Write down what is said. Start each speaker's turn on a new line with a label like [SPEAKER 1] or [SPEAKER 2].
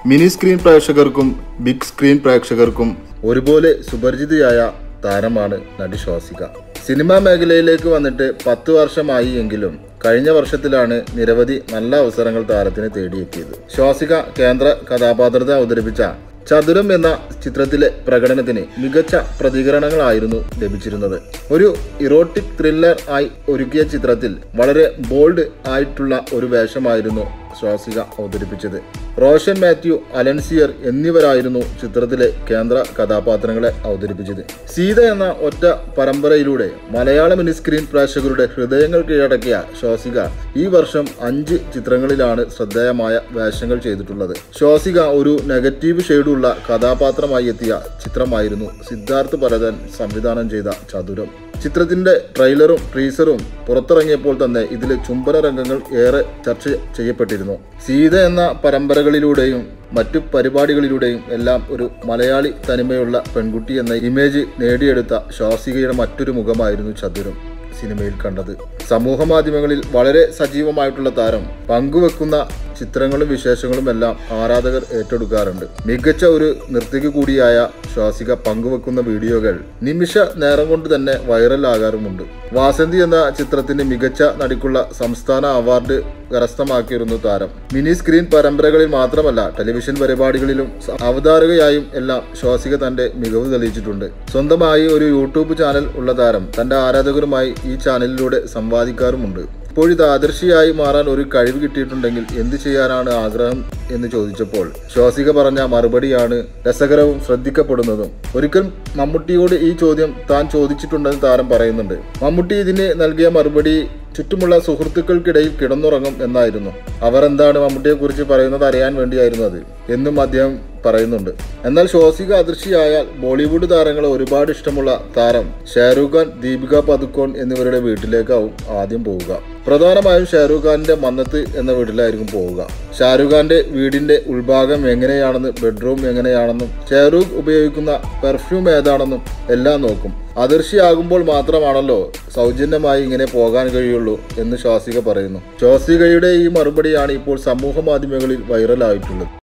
[SPEAKER 1] mini screen പ്രേക്ഷകർക്കും big screen പ്രേക്ഷകർക്കും ഒരുപോലെ സുപരിചിതയായ താരമാണ് നടി ശ്വാസിക സിനിമാ മേഖലയിലേക്ക് വന്നിട്ട് പത്ത് വർഷമായി എങ്കിലും കഴിഞ്ഞ വർഷത്തിലാണ് നിരവധി നല്ല അവസരങ്ങൾ താരത്തിന് തേടിയെത്തിയത് ശ്വാസിക കേന്ദ്ര കഥാപാത്രത്തെ അവതരിപ്പിച്ച ചതുരം എന്ന ചിത്രത്തിലെ പ്രകടനത്തിന് മികച്ച പ്രതികരണങ്ങളായിരുന്നു ലഭിച്ചിരുന്നത് ഒരു ഇറോട്ടിക് ത്രില്ലർ ആയി ഒരുക്കിയ ചിത്രത്തിൽ വളരെ ബോൾഡ് ആയിട്ടുള്ള ഒരു വേഷമായിരുന്നു ശ്വാസിക അവതരിപ്പിച്ചത് റോഷൻ മാത്യു അലൻസിയർ എന്നിവരായിരുന്നു ചിത്രത്തിലെ കേന്ദ്ര കഥാപാത്രങ്ങളെ അവതരിപ്പിച്ചത് സീത എന്ന ഒറ്റ പരമ്പരയിലൂടെ മലയാള മിനി സ്ക്രീൻ പ്രേക്ഷകരുടെ ഹൃദയങ്ങൾ കീഴടക്കിയ ശ്വാസിക ഈ വർഷം അഞ്ച് ചിത്രങ്ങളിലാണ് ശ്രദ്ധേയമായ വേഷങ്ങൾ ചെയ്തിട്ടുള്ളത് ശ്വാസിക ഒരു നെഗറ്റീവ് ഷെയ്ഡുള്ള കഥാപാത്രമായി എത്തിയ ചിത്രമായിരുന്നു സിദ്ധാർത്ഥ് ഭരതൻ സംവിധാനം ചെയ്ത ചതുരം ചിത്രത്തിന്റെ ട്രെയിലറും ട്രീസറും പുറത്തിറങ്ങിയപ്പോൾ തന്നെ ഇതിലെ ചുംബന രംഗങ്ങൾ ഏറെ ചർച്ച ചെയ്യപ്പെട്ടിരുന്നു സീത എന്ന പരമ്പരകളിലൂടെയും മറ്റു പരിപാടികളിലൂടെയും എല്ലാം ഒരു മലയാളി തനിമയുള്ള പെൺകുട്ടി എന്ന ഇമേജ് നേടിയെടുത്ത ശ്വാസികയുടെ മറ്റൊരു മുഖമായിരുന്നു ചതുരം സിനിമയിൽ കണ്ടത് സമൂഹ മാധ്യമങ്ങളിൽ വളരെ സജീവമായിട്ടുള്ള താരം പങ്കുവെക്കുന്ന ചിത്രങ്ങളും വിശേഷങ്ങളും എല്ലാം ആരാധകർ ഏറ്റെടുക്കാറുണ്ട് മികച്ച ഒരു നർത്തകി കൂടിയായ ശ്വാസിക പങ്കുവെക്കുന്ന വീഡിയോകൾ നിമിഷ നേരം കൊണ്ട് തന്നെ വൈറലാകാറുമുണ്ട് വാസന്തി എന്ന ചിത്രത്തിന് മികച്ച നടിക്കുള്ള സംസ്ഥാന അവാർഡ് കരസ്ഥമാക്കിയിരുന്നു താരം മിനി സ്ക്രീൻ പരമ്പരകളിൽ മാത്രമല്ല ടെലിവിഷൻ പരിപാടികളിലും സ- അവതാരകയായും എല്ലാം ശ്വാസിക തന്റെ മികവ് തെളിയിച്ചിട്ടുണ്ട് സ്വന്തമായി ഒരു യൂട്യൂബ് ചാനൽ ഉള്ള താരം തന്റെ ആരാധകരുമായി ഈ ചാനലിലൂടെ സംവാദിക്കാറുമുണ്ട് ഇപ്പോഴിത് ആദർശിയായി മാറാൻ ഒരു കഴിവ് കിട്ടിയിട്ടുണ്ടെങ്കിൽ എന്ത് ചെയ്യാനാണ് ആഗ്രഹം എന്ന് ചോദിച്ചപ്പോൾ ശ്വാസിക പറഞ്ഞ മറുപടിയാണ് രസകരവും ശ്രദ്ധിക്കപ്പെടുന്നതും ഒരിക്കൽ മമ്മൂട്ടിയോട് ഈ ചോദ്യം താൻ ചോദിച്ചിട്ടുണ്ടെന്ന് താരം പറയുന്നുണ്ട് മമ്മൂട്ടി ഇതിന് നൽകിയ മറുപടി ചുറ്റുമുള്ള സുഹൃത്തുക്കൾക്കിടയിൽ കിടന്നുറങ്ങും എന്നായിരുന്നു അവർ എന്താണ് മമ്മൂട്ടിയെ കുറിച്ച് പറയുന്നത് അറിയാൻ വേണ്ടിയായിരുന്നു അത് എന്നും അദ്ദേഹം പറയുന്നുണ്ട് എന്നാൽ ശ്വാസിക അദൃശ്യയായാൽ ബോളിവുഡ് താരങ്ങളെ ഒരുപാട് ഇഷ്ടമുള്ള താരം ഷാരൂഖ് ഖാൻ ദീപിക പതുക്കോൺ എന്നിവരുടെ വീട്ടിലേക്കാവും ആദ്യം പോവുക പ്രധാനമായും ഷാരൂഖ് ഖാന്റെ മന്നത്ത് എന്ന വീട്ടിലായിരിക്കും പോവുക ഷാരൂഖ് ഖാന്റെ വീടിന്റെ ഉൾഭാഗം എങ്ങനെയാണെന്ന് ബെഡ്റൂം എങ്ങനെയാണെന്നും ഷാരൂഖ് ഉപയോഗിക്കുന്ന പെർഫ്യൂം ഏതാണെന്നും എല്ലാം നോക്കും അദർശിയാകുമ്പോൾ മാത്രമാണല്ലോ സൗജന്യമായി ഇങ്ങനെ പോകാൻ കഴിയുള്ളൂ എന്ന് ശ്വാസിക പറയുന്നു ശ്വാസികയുടെ ഈ മറുപടിയാണ് ഇപ്പോൾ സമൂഹ മാധ്യമങ്ങളിൽ വൈറലായിട്ടുള്ളത്